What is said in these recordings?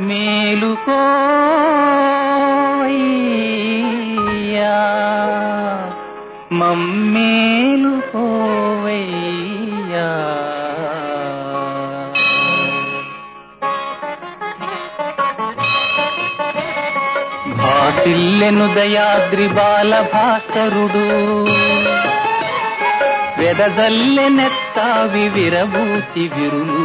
మేలుకోవయ్యా మమ్మేలుకోవయ్యా భాసిల్లెను దయాద్రి బాల భాస్కరుడు వెదజల్లెనెత్తావి విరబూచి విరులు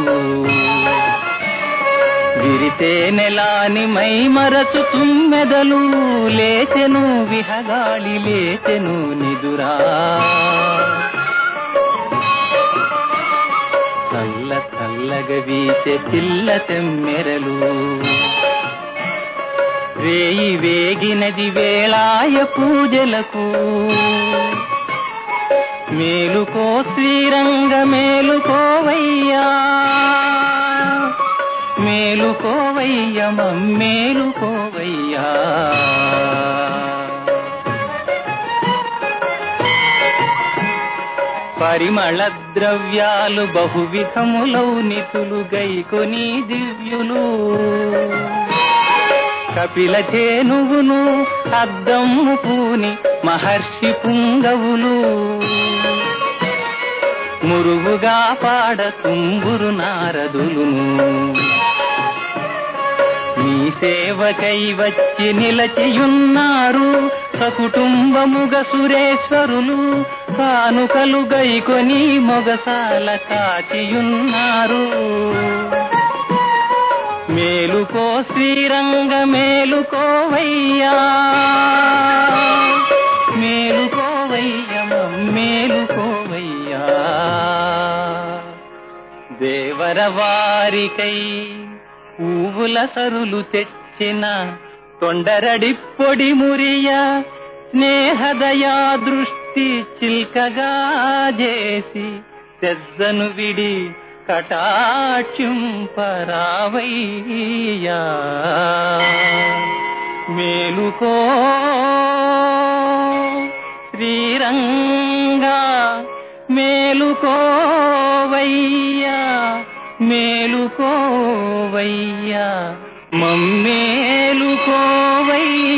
విరితే నెలాని మై మరచు తుమ్మెదలు లేచెను విహగాళి లేచెను నిదురా చల్ల చల్లగ వీచే పిల్ల తెమ్మెరలు వేయి వేగినది వేళాయ పూజలకు మేలుకో శ్రీరంగ మేలుకోవయ్యా మేలుకోవయ్య మమ్మేలుకోవయ్యా పరిమళ ద్రవ్యాలు బహువిధములౌ నితులు గైకొని దివ్యులు కపిల చేనువును అద్దమ్ము పూని మహర్షి పుంగవులు మురుగుగా పాడ తుంగురు నారదులును మీ సేవకై వచ్చి నిలచియున్నారు సకుటుంబముగ సురేశ్వరులు కానుకలు గైకొని మొగసాల కాచియున్నారు మేలుకో శ్రీరంగ మేలుకోవయ్యా మేలుకోవయ్య మేలుకోవయ్యా దేవరవారికై పువ్వుల సరులు తెచ్చిన తొండరడి పొడి మురియ స్నేహదయా దృష్టి చిల్కగా చేసి తెద్దను విడి కటాక్షింపరావయ్యా మేలుకో శ్రీరంగా మేలుకోవయ్యా మేలుకోవయ్యా మమ్మేలుకోవయ్యా